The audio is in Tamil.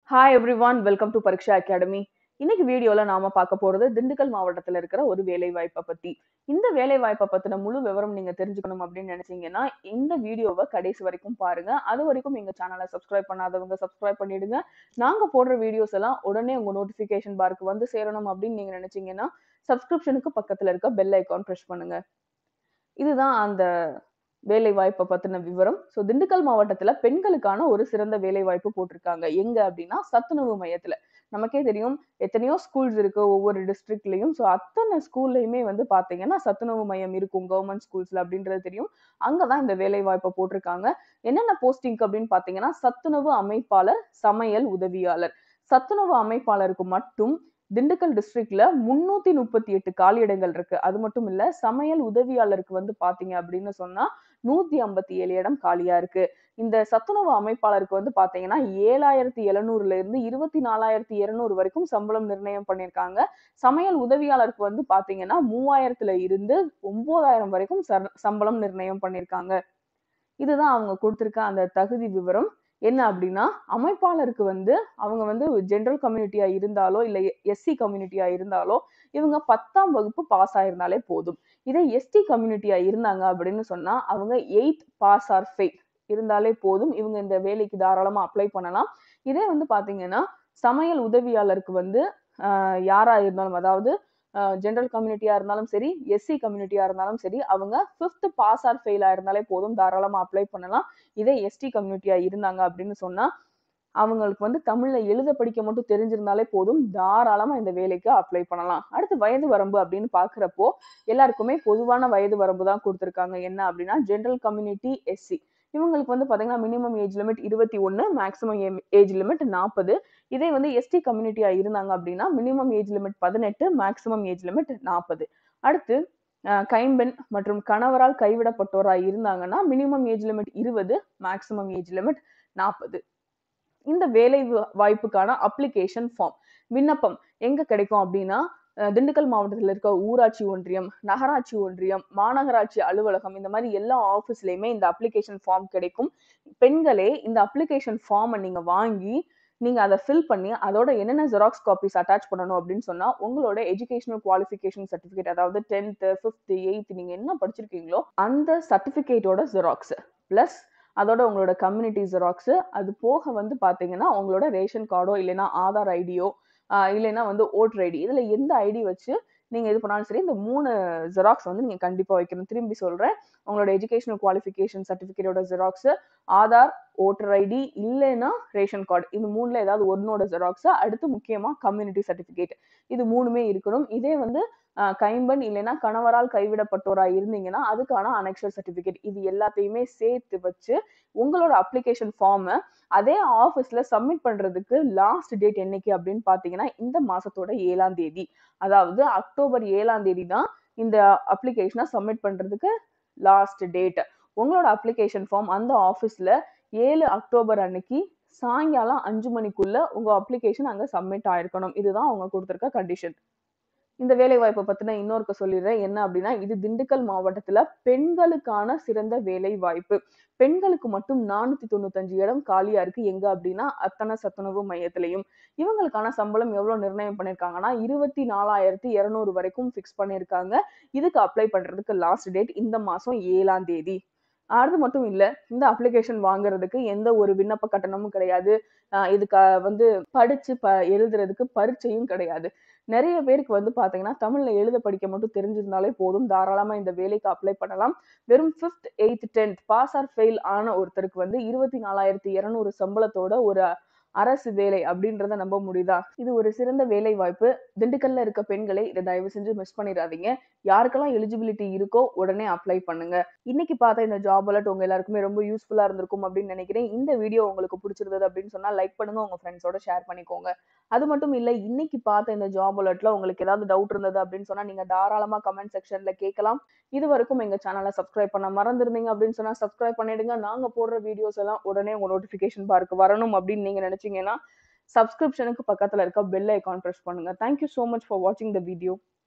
hi everyone welcome to Pareeksha academy இன்னைக்கு வீடியோல நாம பார்க்க போறது திண்டுக்கல் மாவட்டத்துல இருக்கிற ஒரு வேலை வாய்ப்பை பத்தி இந்த வேலை வாய்ப்பை பத்தின முழு விவரம் நீங்க தெரிஞ்சுக்கணும் அப்படின்னு நினைச்சீங்கன்னா இந்த வீடியோவை கடைசி வரைக்கும் பாருங்க அது வரைக்கும் எங்க சேனலை சப்ஸ்கிரைப் பண்ணாதவங்க சப்ஸ்கிரைப் பண்ணிடுங்க நாங்க போடுற வீடியோஸ் எல்லாம் உடனே உங்க நோட்டிபிகேஷன் பாருக்கு வந்து சேரணும் அப்படின்னு நீங்க நினைச்சீங்கன்னா சப்ஸ்கிரிப்ஷனுக்கு பக்கத்துல இருக்க பெல் ஐக்கான் ப்ரெஸ் பண்ணுங்க இதுதான் அந்த வேலை வாய்ப்பை பத்தின விவரம் ஸோ திண்டுக்கல் மாவட்டத்துல பெண்களுக்கான ஒரு சிறந்த வேலை வாய்ப்பு போட்டிருக்காங்க எங்க அப்படின்னா சத்துணவு மையத்துல நமக்கே தெரியும் எத்தனையோ ஸ்கூல்ஸ் இருக்கு ஒவ்வொரு டிஸ்ட்ரிக்ட்லயும் ஸோ அத்தனை ஸ்கூல்லையுமே வந்து பாத்தீங்கன்னா சத்துணவு மையம் இருக்கும் கவர்மெண்ட் ஸ்கூல்ஸ்ல அப்படின்றது தெரியும் அங்கதான் இந்த வேலை வாய்ப்பை போட்டிருக்காங்க என்னென்ன போஸ்டிங் அப்படின்னு பாத்தீங்கன்னா சத்துணவு அமைப்பாளர் சமையல் உதவியாளர் சத்துணவு அமைப்பாளருக்கு மட்டும் திண்டுக்கல் டிஸ்ட்ரிக்ட்ல முன்னூத்தி முப்பத்தி எட்டு காலியிடங்கள் இருக்கு அது மட்டும் இல்ல சமையல் உதவியாளருக்கு வந்து பாத்தீங்க அப்படின்னு சொன்னா நூத்தி ஐம்பத்தி ஏழு இடம் காலியா இருக்கு இந்த சத்துணவு அமைப்பாளருக்கு வந்து பாத்தீங்கன்னா ஏழாயிரத்தி எழுநூறுல இருந்து இருபத்தி நாலாயிரத்தி இருநூறு வரைக்கும் சம்பளம் நிர்ணயம் பண்ணியிருக்காங்க சமையல் உதவியாளருக்கு வந்து பாத்தீங்கன்னா மூவாயிரத்துல இருந்து ஒன்பதாயிரம் வரைக்கும் சர- சம்பளம் நிர்ணயம் பண்ணியிருக்காங்க இதுதான் அவங்க கொடுத்திருக்க அந்த தகுதி விவரம் என்ன அப்படின்னா அமைப்பாளருக்கு வந்து அவங்க வந்து ஜென்ரல் கம்யூனிட்டியா இருந்தாலோ இல்ல எஸ்சி கம்யூனிட்டியா இருந்தாலோ இவங்க பத்தாம் வகுப்பு பாஸ் ஆயிருந்தாலே போதும் இதே எஸ்டி கம்யூனிட்டியா இருந்தாங்க அப்படின்னு சொன்னா அவங்க எயித் பாஸ் ஆர் ஃபெயில் இருந்தாலே போதும் இவங்க இந்த வேலைக்கு தாராளமா அப்ளை பண்ணலாம் இதே வந்து பாத்தீங்கன்னா சமையல் உதவியாளருக்கு வந்து ஆஹ் யாரா இருந்தாலும் அதாவது ஜென்ரல் கம்யூனிட்டியா இருந்தாலும் சரி எஸ்சி கம்யூனிட்டியா இருந்தாலும் சரி அவங்க ஃபிஃப்த் பாஸ் ஆர் ஃபெயில் இருந்தாலே போதும் தாராளமா அப்ளை பண்ணலாம் இதே எஸ்டி கம்யூனிட்டியா இருந்தாங்க அப்படின்னு சொன்னா அவங்களுக்கு வந்து தமிழ்ல எழுத படிக்க மட்டும் தெரிஞ்சிருந்தாலே போதும் தாராளமா இந்த வேலைக்கு அப்ளை பண்ணலாம் அடுத்து வயது வரம்பு அப்படின்னு பாக்குறப்போ எல்லாருக்குமே பொதுவான வயது வரம்பு தான் கொடுத்திருக்காங்க என்ன அப்படின்னா ஜென்ரல் கம்யூனிட்டி எஸ்சி இவங்களுக்கு வந்து பாத்தீங்கன்னா மினிமம் ஏஜ் லிமிட் இருபத்தி ஒன்னு மேக்ஸிமம் ஏஜ் லிமிட் நாற்பது இதே வந்து எஸ்டி கம்யூனிட்டியா இருந்தாங்க அப்படின்னா மினிமம் ஏஜ் லிமிட் பதினெட்டு மேக்ஸிமம் ஏஜ் லிமிட் நாற்பது அடுத்து அஹ், கைம்பெண் மற்றும் கணவரால் கைவிடப்பட்டோராய் இருந்தாங்கன்னா மினிமம் ஏஜ் லிமிட் இருபது மேக்ஸிமம் ஏஜ் லிமிட் நாற்பது இந்த வேலை வா- வாய்ப்புக்கான அப்ளிகேஷன் ஃபார்ம் விண்ணப்பம் எங்க கிடைக்கும் அப்படின்னா அஹ், திண்டுக்கல் மாவட்டத்தில் இருக்க ஊராட்சி ஒன்றியம் நகராட்சி ஒன்றியம் மாநகராட்சி அலுவலகம் இந்த மாதிரி எல்லா ஆஃபீஸ்லயுமே இந்த அப்ளிகேஷன் ஃபார்ம் கிடைக்கும் பெண்களே இந்த அப்ளிகேஷன் ஃபார்மை நீங்க வாங்கி நீங்க அதை ஃபில் பண்ணி அதோட என்னென்ன ஜெராக்ஸ் காப்பீஸ் அட்டாச் பண்ணணும் அப்படின்னு சொன்னா உங்களோட எஜுகேஷனல் குவாலிஃபிகேஷன் சர்டிஃபிகேட் அதாவது டென்த்து ஃபிஃப்த்து எயித்து நீங்க என்ன படிச்சிருக்கீங்களோ அந்த சர்டிஃபிகேட்டோட ஜெராக்ஸ் ப்ளஸ் அதோட உங்களோட கம்யூனிட்டி ஜெராக்ஸ் அது போக வந்து பாத்தீங்கன்னா உங்களோட ரேஷன் கார்டோ இல்லைன்னா ஆதார் ஐடியோ இல்லைன்னா வந்து ஓட்டர் ஐடி இதுல எந்த ஐடி வச்சு நீங்க இது பண்ணாலும் சரி இந்த மூணு ஜெராக்ஸ் வந்து நீங்க கண்டிப்பா வைக்கணும் திரும்பி சொல்றேன் உங்களோட எஜுகேஷனல் குவாலிஃபிகேஷன் சர்டிஃபிகேட்டோட ஜெராக்ஸ் ஆதார் ஓட்டர் ஐடி இல்லைன்னா ரேஷன் கார்டு இது மூணுல ஏதாவது ஒன்னோட ஜெராக்ஸ் அடுத்து முக்கியமா கம்யூனிட்டி சர்டிஃபிகேட் இது மூணுமே இருக்கணும் இதே வந்து அஹ், கைம்பெண் இல்லைன்னா கணவரால் கைவிடப்பட்டோரா இருந்தீங்கன்னா அதுக்கான அனெக்ஷர் சர்டிஃபிகேட் இது எல்லாத்தையுமே சேர்த்து வச்சு உங்களோட அப்ளிகேஷன் ஃபார்மை அதே ஆஃபீஸ்ல சப்மிட் பண்றதுக்கு லாஸ்ட் டேட் என்னைக்கு அப்படின்னு பாத்தீங்கன்னா இந்த மாசத்தோட ஏழாம் தேதி அதாவது அக்டோபர் ஏழாம் தேதி தான் இந்த அப்ளிகேஷனை சப்மிட் பண்றதுக்கு லாஸ்ட் டேட் உங்களோட அப்ளிகேஷன் ஃபார்ம் அந்த ஆஃபீஸ்ல ஏழு அக்டோபர் அன்னைக்கு சாயங்காலம் அஞ்சு மணிக்குள்ள உங்க அப்ளிகேஷன் அங்க சப்மிட் ஆயிருக்கணும் இதுதான் அவங்க கொடுத்திருக்க கண்டிஷன் இந்த வேலை வாய்ப்பை பத்தின இன்னொருக்க சொல்லிடுறேன் என்ன அப்படின்னா இது திண்டுக்கல் மாவட்டத்துல பெண்களுக்கான சிறந்த வேலை வாய்ப்பு பெண்களுக்கு மட்டும் நானூத்தி தொண்ணூத்தஞ்சு இடம் காலியா இருக்கு எங்க அப்படின்னா அத்தனை சத்துணவு மையத்திலையும் இவங்களுக்கான சம்பளம் எவ்வளவு நிர்ணயம் பண்ணிருக்காங்கன்னா இருபத்தி நாலாயிரத்தி இருநூறு வரைக்கும் ஃபிக்ஸ் பண்ணிருக்காங்க இதுக்கு அப்ளை பண்றதுக்கு லாஸ்ட் டேட் இந்த மாசம் ஏழாம் தேதி அது மட்டும் இல்ல இந்த அப்ளிகேஷன் வாங்குறதுக்கு எந்த ஒரு விண்ணப்ப கட்டணமும் கிடையாது ஆஹ் இதுக்கு அஹ் வந்து படிச்சு ப எழுதுறதுக்கு பரீட்சையும் கிடையாது நிறைய பேருக்கு வந்து பாத்தீங்கன்னா தமிழ்ல எழுத படிக்க மட்டும் தெரிஞ்சிருந்தாலே போதும் தாராளமா இந்த வேலைக்கு அப்ளை பண்ணலாம் வெறும் fifth eighth tenth pass or fail ஆன ஒருத்தருக்கு வந்து இருபத்தி நாலாயிரத்தி இருநூறு சம்பளத்தோட ஒரு அரசு வேலை அப்படின்றத நம்ப முடியுதா இது ஒரு சிறந்த வேலை வாய்ப்பு திண்டுக்கல்ல இருக்க பெண்களை இதை தயவு செஞ்சு மிஸ் பண்ணிடாதீங்க யாருக்கெல்லாம் எலிஜிபிலிட்டி இருக்கோ உடனே அப்ளை பண்ணுங்க இன்னைக்கு பார்த்த இந்த ஜாப் அலர்ட் உங்க எல்லாருக்குமே ரொம்ப யூஸ்ஃபுல்லா இருந்திருக்கும் அப்படின்னு நினைக்கிறேன் இந்த வீடியோ உங்களுக்கு பிடிச்சிருந்தது அப்படின்னு சொன்னா லைக் பண்ணுங்க உங்க ஃப்ரெண்ட்ஸோட ஷேர் பண்ணிக்கோங்க அது மட்டும் இல்ல இன்னைக்கு பார்த்த இந்த ஜாப் அலர்ட்ல உங்களுக்கு ஏதாவது டவுட் இருந்தது அப்படின்னு சொன்னா நீங்க தாராளமா கமெண்ட் செக்ஷன்ல கேட்கலாம் இது வரைக்கும் எங்க சேனலை சப்ஸ்கிரைப் பண்ண மறந்துருந்தீங்க அப்படின்னு சொன்னா சப்ஸ்கிரைப் பண்ணிடுங்க நாங்க போடுற வீடியோஸ் எல்லாம் உடனே உங்க நோட்டிபிகேஷன் பார்க்கு வரணும் அப்படின்னு நீங்க நினைச்சீங்கன்னா சப்ஸ்கிரிப்ஷனுக்கு பக்கத்துல இருக்க பெல் ஐக்கான் பிரஸ் பண்ணுங்க தேங்க்யூ so மச் ஃபார் வாட்சிங் த வீடியோ